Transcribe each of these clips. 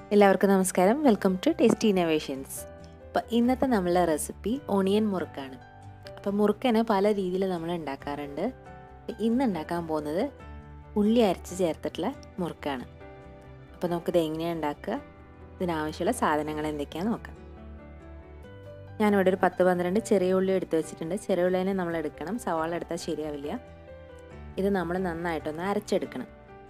എല്ലാവർക്കും നമസ്കാരം welcome to tasty innovations അപ്പോൾ ഇന്നത്തെ നമ്മളുടെ റെസിപ്പി ഓണിയൻ മുറുക്കാണ് അപ്പോൾ മുറുക്കനെ പല രീതിയിൽ നമ്മൾ ഉണ്ടാക്കാറുണ്ട് അപ്പോൾ ഇന്ന് ഉണ്ടാക്കാൻ പോകുന്നത് ഉള്ളി അരച്ച് ചേർത്തിട്ടുള്ള മുറുക്കാണ് അപ്പോൾ നമുക്കിത് എങ്ങനെയാണ് ഉണ്ടാക്കുക ഇതിനാവശ്യമുള്ള സാധനങ്ങൾ എന്തൊക്കെയാണെന്ന് നോക്കാം ഞാനിവിടെ ഒരു പത്ത് പന്ത്രണ്ട് ചെറിയ ഉള്ളി എടുത്ത് വെച്ചിട്ടുണ്ട് ചെറിയ ഉള്ളിനെ നമ്മൾ എടുക്കണം സവാള എടുത്താൽ ശരിയാവില്ല ഇത് നമ്മൾ നന്നായിട്ടൊന്ന് അരച്ചെടുക്കണം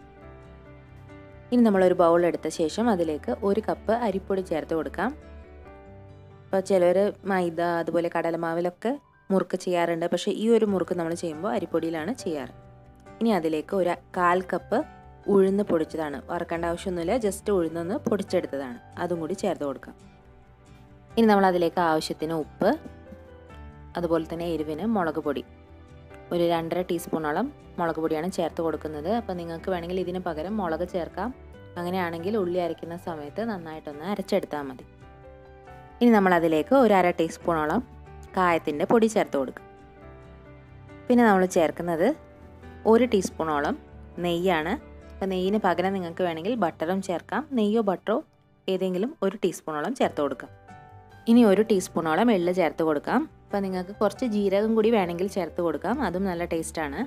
ഇനി നമ്മളൊരു ബൗൾ എടുത്ത ശേഷം അതിലേക്ക് ഒരു കപ്പ് അരിപ്പൊടി ചേർത്ത് കൊടുക്കാം അപ്പോൾ ചിലർ മൈദ അതുപോലെ കടലമാവിലൊക്കെ മുറുക്ക് ചെയ്യാറുണ്ട് പക്ഷേ ഈ ഒരു മുറുക്ക് നമ്മൾ ചെയ്യുമ്പോൾ അരിപ്പൊടിയിലാണ് ചെയ്യാറ് ഇനി അതിലേക്ക് ഒരു കാൽ കപ്പ് ഉഴുന്ന് പൊടിച്ചതാണ് വറക്കേണ്ട ആവശ്യമൊന്നുമില്ല ജസ്റ്റ് ഉഴുന്നൊന്ന് പൊടിച്ചെടുത്തതാണ് അതും കൂടി ചേർത്ത് കൊടുക്കാം ഇനി നമ്മൾ അതിലേക്ക് ആവശ്യത്തിന് ഉപ്പ് അതുപോലെ തന്നെ എരിവിന് മുളക് പൊടി ഒരു രണ്ടര ടീസ്പൂണോളം മുളക് പൊടിയാണ് ചേർത്ത് കൊടുക്കുന്നത് അപ്പോൾ നിങ്ങൾക്ക് വേണമെങ്കിൽ ഇതിന് പകരം മുളക് ചേർക്കാം അങ്ങനെയാണെങ്കിൽ ഉള്ളി അരയ്ക്കുന്ന സമയത്ത് നന്നായിട്ടൊന്ന് അരച്ചെടുത്താൽ മതി ഇനി നമ്മൾ അതിലേക്ക് ഒരു അര ടീസ്പൂണോളം കായത്തിൻ്റെ പൊടി ചേർത്ത് കൊടുക്കും പിന്നെ നമ്മൾ ചേർക്കുന്നത് ഒരു ടീസ്പൂണോളം നെയ്യാണ് അപ്പോൾ നെയ്യിന് പകരം നിങ്ങൾക്ക് വേണമെങ്കിൽ ബട്ടറും ചേർക്കാം നെയ്യോ ബട്ടറോ ഏതെങ്കിലും ഒരു ടീസ്പൂണോളം ചേർത്ത് കൊടുക്കാം ഇനി ഒരു ടീസ്പൂണോളം എള്ള് ചേർത്ത് കൊടുക്കാം അപ്പോൾ നിങ്ങൾക്ക് കുറച്ച് ജീരകം കൂടി വേണമെങ്കിൽ ചേർത്ത് കൊടുക്കാം അതും നല്ല ടേസ്റ്റാണ്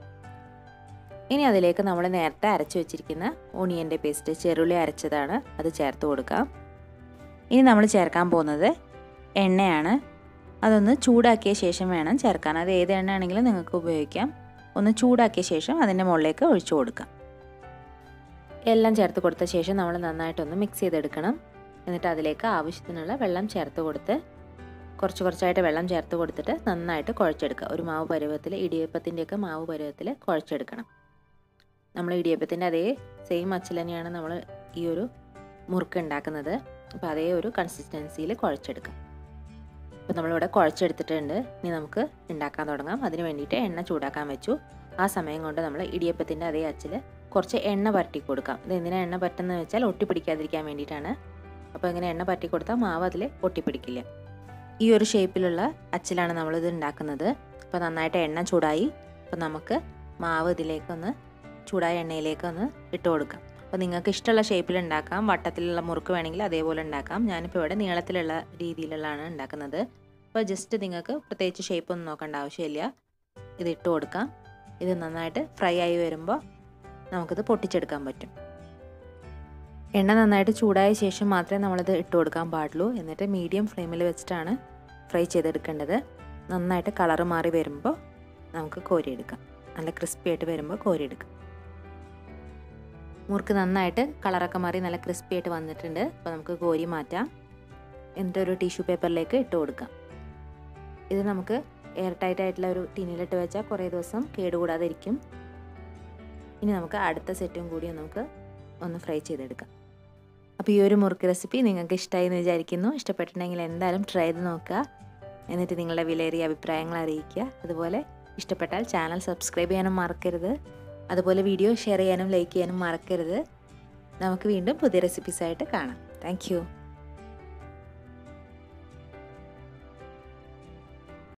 ഇനി അതിലേക്ക് നമ്മൾ നേരത്തെ അരച്ച് വെച്ചിരിക്കുന്ന ഓണിയൻ്റെ പേസ്റ്റ് ചെറുള്ളി അരച്ചതാണ് അത് ചേർത്ത് കൊടുക്കാം ഇനി നമ്മൾ ചേർക്കാൻ പോകുന്നത് എണ്ണയാണ് അതൊന്ന് ചൂടാക്കിയ ശേഷം വേണം ചേർക്കാൻ അത് ഏത് എണ്ണ ആണെങ്കിലും നിങ്ങൾക്ക് ഉപയോഗിക്കാം ഒന്ന് ചൂടാക്കിയ ശേഷം അതിൻ്റെ മുകളിലേക്ക് ഒഴിച്ചു കൊടുക്കാം എല്ലാം ചേർത്ത് കൊടുത്ത ശേഷം നമ്മൾ നന്നായിട്ടൊന്ന് മിക്സ് ചെയ്തെടുക്കണം എന്നിട്ട് അതിലേക്ക് ആവശ്യത്തിനുള്ള വെള്ളം ചേർത്ത് കൊടുത്ത് കുറച്ച് കുറച്ചായിട്ട് വെള്ളം ചേർത്ത് കൊടുത്തിട്ട് നന്നായിട്ട് കുഴച്ചെടുക്കുക ഒരു മാവ് പരുവത്തിൽ ഇടിയപ്പത്തിൻ്റെയൊക്കെ മാവ് പരുവത്തിൽ കുഴച്ചെടുക്കണം നമ്മൾ ഇടിയപ്പത്തിൻ്റെ അതേ സെയിം അച്ചിൽ തന്നെയാണ് നമ്മൾ ഈ ഒരു മുറുക്ക് ഉണ്ടാക്കുന്നത് അപ്പോൾ അതേ ഒരു കൺസിസ്റ്റൻസിയിൽ കുഴച്ചെടുക്കാം അപ്പോൾ നമ്മളിവിടെ കുഴച്ചെടുത്തിട്ടുണ്ട് ഇനി നമുക്ക് ഉണ്ടാക്കാൻ തുടങ്ങാം അതിന് വേണ്ടിയിട്ട് എണ്ണ ചൂടാക്കാൻ വെച്ചു ആ സമയം കൊണ്ട് നമ്മൾ ഇടിയപ്പത്തിൻ്റെ അതേ അച്ചിൽ കുറച്ച് എണ്ണ പരട്ടി കൊടുക്കാം ഇത് എന്തിനാണ് എണ്ണ പറ്റുന്നത് വെച്ചാൽ ഒട്ടിപ്പിടിക്കാതിരിക്കാൻ വേണ്ടിയിട്ടാണ് അപ്പോൾ ഇങ്ങനെ എണ്ണ പറ്റി കൊടുത്താൽ മാവ് അതിൽ ഒട്ടിപ്പിടിക്കില്ല ഈ ഒരു ഷേപ്പിലുള്ള അച്ചിലാണ് നമ്മളിത് ഉണ്ടാക്കുന്നത് അപ്പോൾ നന്നായിട്ട് എണ്ണ ചൂടായി അപ്പോൾ നമുക്ക് മാവ് ഇതിലേക്കൊന്ന് ചൂടായ എണ്ണയിലേക്കൊന്ന് ഇട്ട് കൊടുക്കാം അപ്പോൾ നിങ്ങൾക്ക് ഇഷ്ടമുള്ള ഷേപ്പിൽ ഉണ്ടാക്കാം വട്ടത്തിലുള്ള മുറുക്ക് വേണമെങ്കിൽ അതേപോലെ ഉണ്ടാക്കാം ഞാനിപ്പോൾ ഇവിടെ നീളത്തിലുള്ള രീതിയിലുള്ളതാണ് ഉണ്ടാക്കുന്നത് അപ്പോൾ ജസ്റ്റ് നിങ്ങൾക്ക് പ്രത്യേകിച്ച് ഷേപ്പ് ഒന്നും നോക്കേണ്ട ആവശ്യമില്ല ഇത് ഇട്ട് കൊടുക്കാം ഇത് നന്നായിട്ട് ഫ്രൈ ആയി വരുമ്പോൾ നമുക്കിത് പൊട്ടിച്ചെടുക്കാൻ പറ്റും എണ്ണ നന്നായിട്ട് ചൂടായ ശേഷം മാത്രമേ നമ്മളിത് ഇട്ട് കൊടുക്കാൻ പാടുള്ളൂ എന്നിട്ട് മീഡിയം ഫ്ലെയിമിൽ വെച്ചിട്ടാണ് ഫ്രൈ ചെയ്തെടുക്കേണ്ടത് നന്നായിട്ട് കളറ് മാറി വരുമ്പോൾ നമുക്ക് കോരിയെടുക്കാം നല്ല ക്രിസ്പി ആയിട്ട് വരുമ്പോൾ കോരിയെടുക്കാം മുറുക്ക് നന്നായിട്ട് കളറൊക്കെ മാറി നല്ല ക്രിസ്പി ആയിട്ട് വന്നിട്ടുണ്ട് അപ്പോൾ നമുക്ക് കോരി മാറ്റാം എന്നിട്ട് ഒരു ടിഷ്യൂ പേപ്പറിലേക്ക് ഇട്ട് കൊടുക്കാം ഇത് നമുക്ക് എയർ ടൈറ്റ് ആയിട്ടുള്ള ഒരു ടിന്നിലിട്ട് വെച്ചാൽ കുറേ ദിവസം കേടുകൂടാതെ ഇരിക്കും ഇനി നമുക്ക് അടുത്ത സെറ്റും കൂടി നമുക്ക് ഒന്ന് ഫ്രൈ ചെയ്തെടുക്കാം അപ്പോൾ ഈ ഒരു മുറുക്ക് റെസിപ്പി നിങ്ങൾക്ക് ഇഷ്ടമായി എന്ന് വിചാരിക്കുന്നു ഇഷ്ടപ്പെട്ടിട്ടുണ്ടെങ്കിൽ എന്തായാലും ട്രൈ ചെയ്ത് നോക്കുക എന്നിട്ട് നിങ്ങളുടെ വിലയേറിയ അഭിപ്രായങ്ങൾ അറിയിക്കുക അതുപോലെ ഇഷ്ടപ്പെട്ടാൽ ചാനൽ സബ്സ്ക്രൈബ് ചെയ്യാനും മറക്കരുത് അതുപോലെ വീഡിയോ ഷെയർ ചെയ്യാനും ലൈക്ക് ചെയ്യാനും മറക്കരുത് നമുക്ക് വീണ്ടും പുതിയ റെസിപ്പീസായിട്ട് കാണാം താങ്ക്